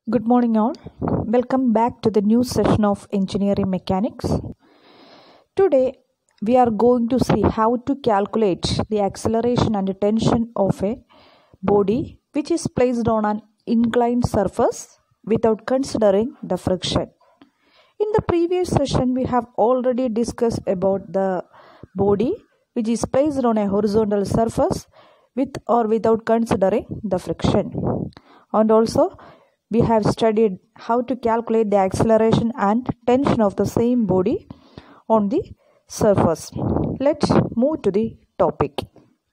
Good morning, all. Welcome back to the new session of Engineering Mechanics. Today, we are going to see how to calculate the acceleration and tension of a body which is placed on an inclined surface without considering the friction. In the previous session, we have already discussed about the body which is placed on a horizontal surface with or without considering the friction. And also, we have studied how to calculate the acceleration and tension of the same body on the surface. Let's move to the topic.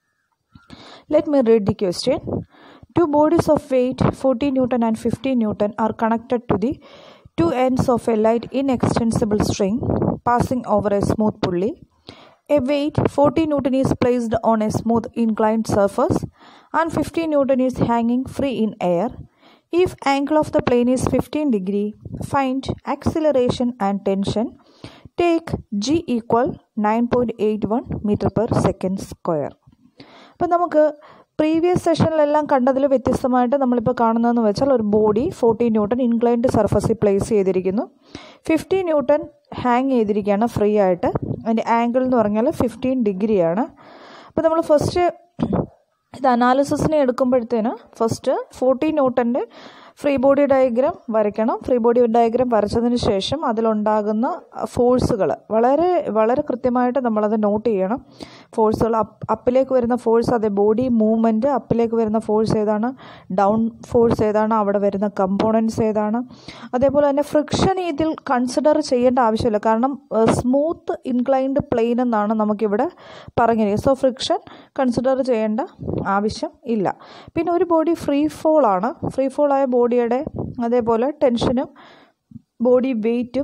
Let me read the question. Two bodies of weight 40 Newton and 50 Newton are connected to the two ends of a light inextensible string passing over a smooth pulley. A weight 40 Newton is placed on a smooth inclined surface and 50 Newton is hanging free in air. If angle of the plane is 15 degree, find acceleration and tension. Take g equal 9.81 meter per second square. അപ്പം നമുക്ക് previous സെഷനിലെല്ലാം കണ്ടതിൽ വ്യത്യസ്തമായിട്ട് നമ്മളിപ്പോൾ കാണുന്നതെന്ന് വെച്ചാൽ ഒരു body forty newton inclined സർഫസിൽ place ചെയ്തിരിക്കുന്നു ഫിഫ്റ്റി ന്യൂട്ടൺ ഹാങ് ചെയ്തിരിക്കുകയാണ് ഫ്രീ ആയിട്ട് അതിൻ്റെ ആംഗിൾ എന്ന് പറഞ്ഞാൽ ഫിഫ്റ്റീൻ ഡിഗ്രിയാണ് അപ്പോൾ നമ്മൾ ഫസ്റ്റ് ഇത് അനാലിസിസിനെ എടുക്കുമ്പോഴത്തേന് ഫസ്റ്റ് ഫോർട്ടി ന്യൂട്ടൻ്റെ ഫ്രീ ബോഡി ഡയഗ്രാം വരയ്ക്കണം ഫ്രീ ബോഡി ഡയഗ്രാം വരച്ചതിന് ശേഷം അതിലുണ്ടാകുന്ന ഫോഴ്സുകൾ വളരെ വളരെ കൃത്യമായിട്ട് നമ്മളത് നോട്ട് ചെയ്യണം ഫോഴ്സുകൾ അപ്പ് അപ്പിലേക്ക് വരുന്ന ഫോഴ്സ് അതെ ബോഡി മൂവ്മെൻറ്റ് അപ്പിലേക്ക് വരുന്ന ഫോഴ്സ് ഏതാണ് ഡൗൺ ഫോഴ്സ് ഏതാണ് അവിടെ വരുന്ന കമ്പോണൻസ് ഏതാണ് അതേപോലെ തന്നെ ഫ്രിക്ഷൻ ഇതിൽ കൺസിഡർ ചെയ്യേണ്ട ആവശ്യമില്ല കാരണം സ്മൂത്ത് ഇൻക്ലൈൻഡ് പ്ലെയിൻ എന്നാണ് നമുക്കിവിടെ പറഞ്ഞിരിക്കുന്നത് സോ ഫ്രിക്ഷൻ കൺസിഡർ ചെയ്യേണ്ട ആവശ്യം ഇല്ല പിന്നെ ഒരു ബോഡി ഫ്രീ ഫോൾ ആണ് ഫ്രീ ഫോൾ ആയ ബോഡിയുടെ അതേപോലെ ടെൻഷനും ബോഡി വെയ്റ്റും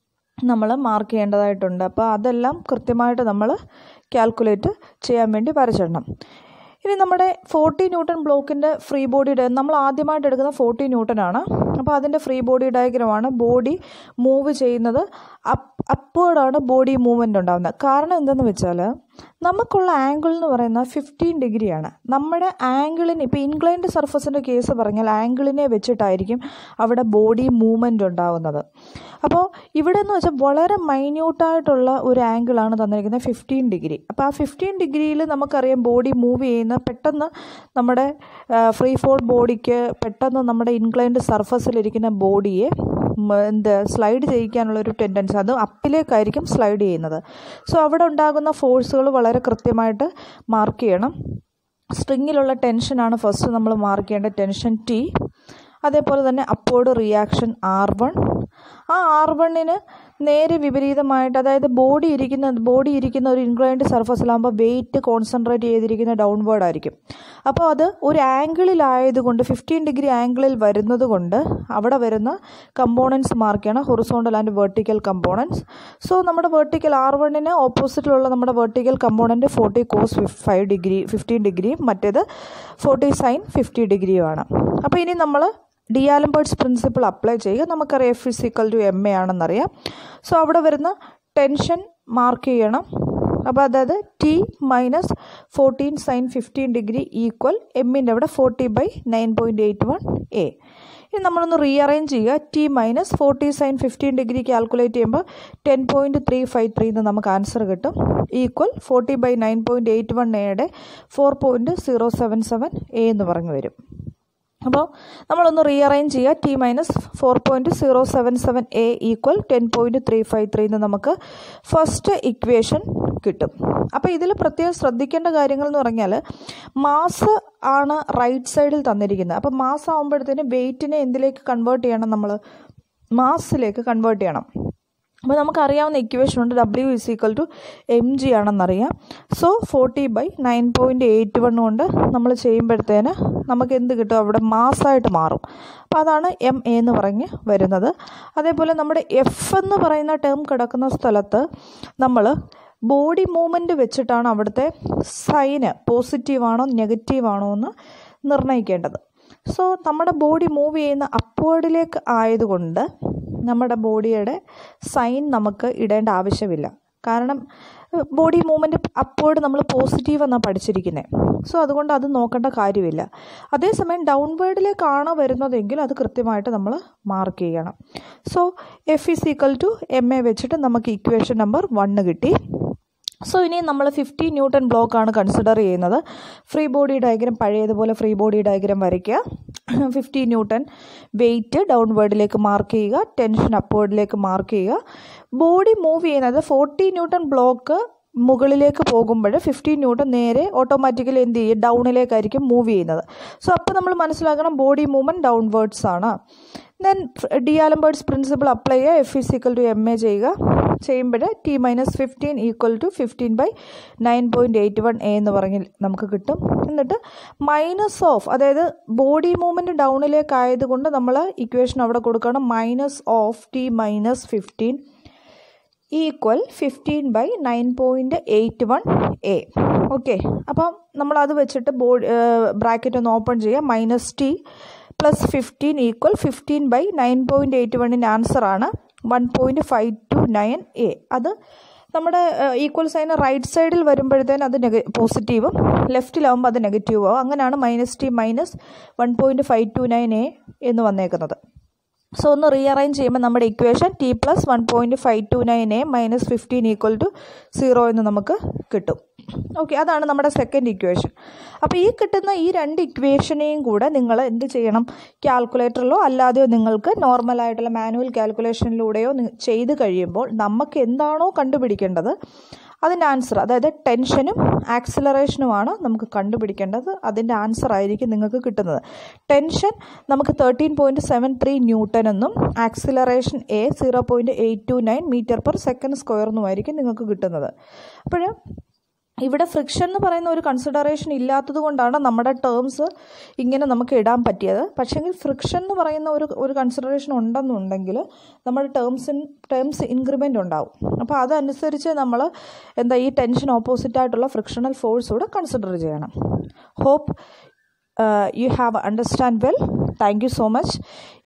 നമ്മൾ മാർക്ക് ചെയ്യേണ്ടതായിട്ടുണ്ട് അപ്പോൾ അതെല്ലാം കൃത്യമായിട്ട് നമ്മൾ കാൽക്കുലേറ്റ് ചെയ്യാൻ വേണ്ടി വരച്ചിടണം ഇനി നമ്മുടെ ഫോർട്ടി ന്യൂട്ടൺ ബ്ലോക്കിൻ്റെ ഫ്രീ ബോഡി ഡയ നമ്മൾ ആദ്യമായിട്ട് എടുക്കുന്ന ഫോർട്ടി ന്യൂട്ടൺ ആണ് അപ്പോൾ അതിൻ്റെ ഫ്രീ ബോഡി ഡയഗ്രമാണ് ബോഡി മൂവ് ചെയ്യുന്നത് അപ്പ് അപ്വേർഡാണ് ബോഡി മൂവ്മെൻ്റ് ഉണ്ടാകുന്നത് കാരണം എന്തെന്ന് വെച്ചാൽ നമുക്കുള്ള ആംഗിൾ എന്ന് പറയുന്നത് ഫിഫ്റ്റീൻ ഡിഗ്രിയാണ് നമ്മുടെ ആംഗിളിന് ഇപ്പോൾ ഇൻക്ലൈൻഡ് സർഫസിൻ്റെ കേസ് പറഞ്ഞാൽ ആംഗിളിനെ വെച്ചിട്ടായിരിക്കും അവിടെ ബോഡി മൂവ്മെൻ്റ് ഉണ്ടാകുന്നത് അപ്പോൾ ഇവിടെ എന്ന് വെച്ചാൽ വളരെ മൈന്യൂട്ടായിട്ടുള്ള ഒരു ആംഗിളാണ് തന്നിരിക്കുന്നത് ഫിഫ്റ്റീൻ ഡിഗ്രി അപ്പോൾ ആ ഫിഫ്റ്റീൻ ഡിഗ്രിയിൽ നമുക്കറിയാം ബോഡി മൂവ് ചെയ്യുന്ന പെട്ടെന്ന് നമ്മുടെ ഫ്രീ ഫോൾ ബോഡിക്ക് പെട്ടെന്ന് നമ്മുടെ ഇൻക്ലൈൻഡ് സർഫസിലിരിക്കുന്ന ബോഡിയെ എന്ത് സ്ലൈഡ് ചെയ്യിക്കാനുള്ള ഒരു ടെൻഡൻസി അത് അപ്പിലേക്കായിരിക്കും സ്ലൈഡ് ചെയ്യുന്നത് സോ അവിടെ ഉണ്ടാകുന്ന ഫോഴ്സുകൾ വളരെ കൃത്യമായിട്ട് മാർക്ക് ചെയ്യണം സ്ട്രിങ്ങിലുള്ള ടെൻഷനാണ് ഫസ്റ്റ് നമ്മൾ മാർക്ക് ചെയ്യേണ്ട ടെൻഷൻ ടി അതേപോലെ തന്നെ അപ്പോർഡ് റിയാക്ഷൻ ആർ വൺ ആ ആർ വണ്ണിന് നേരെ വിപരീതമായിട്ട് അതായത് ബോഡി ഇരിക്കുന്ന ബോഡി ഇരിക്കുന്ന ഒരു ഇൻക്ലൈൻഡ് സർഫസിലാകുമ്പോൾ വെയിറ്റ് കോൺസെൻട്രേറ്റ് ചെയ്തിരിക്കുന്ന ഡൗൺവേർഡ് ആയിരിക്കും അപ്പോൾ അത് ഒരു ആംഗിളിലായതുകൊണ്ട് ഫിഫ്റ്റീൻ ഡിഗ്രി ആംഗിളിൽ വരുന്നത് കൊണ്ട് അവിടെ വരുന്ന കമ്പോണൻസ് മാർക്ക് ചെയ്യണം horizontal and vertical components so നമ്മുടെ വെർട്ടിക്കൽ ആർ വണ്ണിന് ഓപ്പോസിറ്റിലുള്ള നമ്മുടെ vertical component forty cos five degree fifteen ഡിഗ്രിയും മറ്റേത് ഫോർട്ടി സൈൻ ഫിഫ്റ്റി ഡിഗ്രിയുമാണ് അപ്പോൾ ഇനി നമ്മൾ ഡിയാലംബേർട്സ് പ്രിൻസിപ്പിൾ അപ്ലൈ ചെയ്യുക നമുക്കറിയാം F is equal to M A ആണെന്നറിയാം സോ അവിടെ വരുന്ന ടെൻഷൻ മാർക്ക് ചെയ്യണം അപ്പോൾ അതായത് T minus fourteen sine fifteen degree equal എമ്മിൻ്റെ അവിടെ forty by nine point eight one A ഇനി നമ്മളൊന്ന് റീഅറേഞ്ച് ചെയ്യുക T minus forty sine fifteen degree calculate ചെയ്യുമ്പോൾ ten point three five three എന്ന് നമുക്ക് ആൻസർ കിട്ടും equal forty by nine point eight one എയുടെ four point zero seven seven A എന്ന് പറഞ്ഞു വരും അപ്പോൾ നമ്മളൊന്ന് റീഅറേഞ്ച് ചെയ്യുക T minus four point zero seven seven A equal ten point three five three എന്ന് നമുക്ക് ഫസ്റ്റ് ഇക്വേഷൻ കിട്ടും അപ്പോൾ ഇതിൽ പ്രത്യേകം ശ്രദ്ധിക്കേണ്ട കാര്യങ്ങൾ എന്ന് പറഞ്ഞാൽ മാസ് ആണ് റൈറ്റ് സൈഡിൽ തന്നിരിക്കുന്നത് അപ്പോൾ മാസ് ആകുമ്പോഴത്തേനും വെയിറ്റിനെ എന്തിലേക്ക് കൺവേർട്ട് ചെയ്യണം നമ്മൾ മാസിലേക്ക് കൺവേർട്ട് ചെയ്യണം അപ്പോൾ നമുക്കറിയാവുന്ന ഇക്വേഷൻ ഉണ്ട് W is equal to M G ആണെന്നറിയാം so forty by nine point eight one കൊണ്ട് നമ്മൾ ചെയ്യുമ്പോഴത്തേന് നമുക്ക് എന്ത് കിട്ടും അവിടെ മാസ്സായിട്ട് മാറും അപ്പോൾ അതാണ് എം എ എന്ന് പറഞ്ഞ് വരുന്നത് അതേപോലെ നമ്മുടെ എഫ് എന്ന് പറയുന്ന ടേം കിടക്കുന്ന സ്ഥലത്ത് നമ്മൾ ബോഡി മൂവ്മെൻറ്റ് വെച്ചിട്ടാണ് അവിടുത്തെ സൈന് പോസിറ്റീവാണോ നെഗറ്റീവാണോ എന്ന് നിർണ്ണയിക്കേണ്ടത് സോ നമ്മുടെ ബോഡി മൂവ് ചെയ്യുന്ന അപ്വേർഡിലേക്ക് ആയതുകൊണ്ട് നമ്മുടെ ബോഡിയുടെ സൈൻ നമുക്ക് ഇടേണ്ട ആവശ്യമില്ല കാരണം ബോഡി മൂവ്മെൻറ്റ് അപ്പോഴും നമ്മൾ പോസിറ്റീവ് എന്നാണ് പഠിച്ചിരിക്കുന്നത് സോ അതുകൊണ്ട് അത് നോക്കേണ്ട കാര്യമില്ല അതേസമയം ഡൗൺവേർഡിലേക്കാണ് വരുന്നതെങ്കിൽ അത് കൃത്യമായിട്ട് നമ്മൾ മാർക്ക് ചെയ്യണം so F is equal to M A വെച്ചിട്ട് നമുക്ക് ഇക്വേഷൻ നമ്പർ വണ്ണ് കിട്ടി സോ ഇനി നമ്മൾ ഫിഫ്റ്റി ന്യൂട്ടൺ ബ്ലോക്ക് ആണ് കൺസിഡർ ചെയ്യുന്നത് ഫ്രീ ബോഡി ഡയഗ്രം പഴയതുപോലെ ഫ്രീ ബോഡി ഡയഗ്രം വരയ്ക്കുക ഫിഫ്റ്റി ന്യൂട്ടൺ വെയിറ്റ് ഡൗൺവേർഡിലേക്ക് മാർക്ക് ചെയ്യുക ടെൻഷൻ അപ്വേർഡിലേക്ക് മാർക്ക് ചെയ്യുക ബോഡി മൂവ് ചെയ്യുന്നത് ഫോർട്ടി ന്യൂട്ടൺ ബ്ലോക്ക് മുകളിലേക്ക് പോകുമ്പോൾ ഫിഫ്റ്റി ന്യൂട്ടൺ നേരെ ഓട്ടോമാറ്റിക്കലി എന്ത് ചെയ്യും ഡൗണിലേക്കായിരിക്കും മൂവ് ചെയ്യുന്നത് സോ അപ്പോൾ നമ്മൾ മനസ്സിലാക്കണം ബോഡി മൂവ്മെൻറ്റ് ഡൗൺവേർഡ്സ് ആണ് then d'alembert's principle apply ചെയ്യുക F is equal to M A ചെയ്യുക ചെയ്യുമ്പോൾ T minus fifteen equal to fifteen by nine point eight one A എന്ന് പറഞ്ഞ് നമുക്ക് കിട്ടും എന്നിട്ട് മൈനസ് ഓഫ് അതായത് ബോഡി മൂവ്മെൻറ്റ് ഡൗണിലേക്കായതുകൊണ്ട് നമ്മൾ ഇക്വേഷൻ അവിടെ കൊടുക്കണം minus of T minus fifteen equal fifteen by nine point eight one A okay അപ്പം നമ്മളത് വെച്ചിട്ട് ബോഡി ബ്രാക്കറ്റ് ഒന്ന് ഓപ്പൺ ചെയ്യുക minus T plus fifteen equal fifteen by nine point eight വണ്ണിൻ്റെ ആൻസറാണ് one point five two nine A അത് നമ്മുടെ equal sign right സൈഡിൽ വരുമ്പോഴത്തേന് അത് നെഗ പോസിറ്റീവും ലെഫ്റ്റിലാവുമ്പോൾ അത് നെഗറ്റീവും ആവും അങ്ങനെയാണ് minus T minus one point five two nine A എന്ന് വന്നേക്കുന്നത് സോ ഒന്ന് റീഅറേഞ്ച് ചെയ്യുമ്പോൾ നമ്മുടെ equation T plus one point five two nine A minus fifteen equal to zero എന്ന് നമുക്ക് കിട്ടും ഓക്കെ അതാണ് നമ്മുടെ സെക്കൻഡ് ഇക്വേഷൻ അപ്പോൾ ഈ കിട്ടുന്ന ഈ രണ്ട് ഇക്വേഷനെയും കൂടെ നിങ്ങൾ എന്ത് ചെയ്യണം കാൽക്കുലേറ്ററിലോ അല്ലാതെയോ നിങ്ങൾക്ക് നോർമലായിട്ടുള്ള മാനുവൽ കാൽക്കുലേഷനിലൂടെയോ ചെയ്ത് കഴിയുമ്പോൾ നമുക്ക് എന്താണോ കണ്ടുപിടിക്കേണ്ടത് അതിൻ്റെ ആൻസർ അതായത് ടെൻഷനും ആക്സിലറേഷനുമാണ് നമുക്ക് കണ്ടുപിടിക്കേണ്ടത് അതിൻ്റെ ആൻസർ ആയിരിക്കും നിങ്ങൾക്ക് കിട്ടുന്നത് ടെൻഷൻ നമുക്ക് thirteen point seven three newton എന്നും acceleration A zero point eight two nine metre per second square എന്നുമായിരിക്കും നിങ്ങൾക്ക് കിട്ടുന്നത് അപ്പോൾ ഇവിടെ ഫ്രിക്ഷൻ എന്ന് പറയുന്ന ഒരു കൺസിഡറേഷൻ ഇല്ലാത്തത് കൊണ്ടാണ് നമ്മുടെ ടേംസ് ഇങ്ങനെ നമുക്ക് ഇടാൻ പറ്റിയത് പക്ഷേങ്കിൽ ഫ്രിക്ഷൻ എന്ന് പറയുന്ന ഒരു ഒരു കൺസിഡറേഷൻ ഉണ്ടെന്നുണ്ടെങ്കിൽ നമ്മുടെ ടേംസ് ടേംസ് ഇൻക്രിമെൻ്റ് ഉണ്ടാവും അപ്പോൾ അതനുസരിച്ച് നമ്മൾ എന്താ ഈ ടെൻഷൻ ഓപ്പോസിറ്റ് ആയിട്ടുള്ള ഫ്രിക്ഷണൽ ഫോഴ്സ് കൂടെ കൺസിഡർ ചെയ്യണം hope you have understand well thank you so much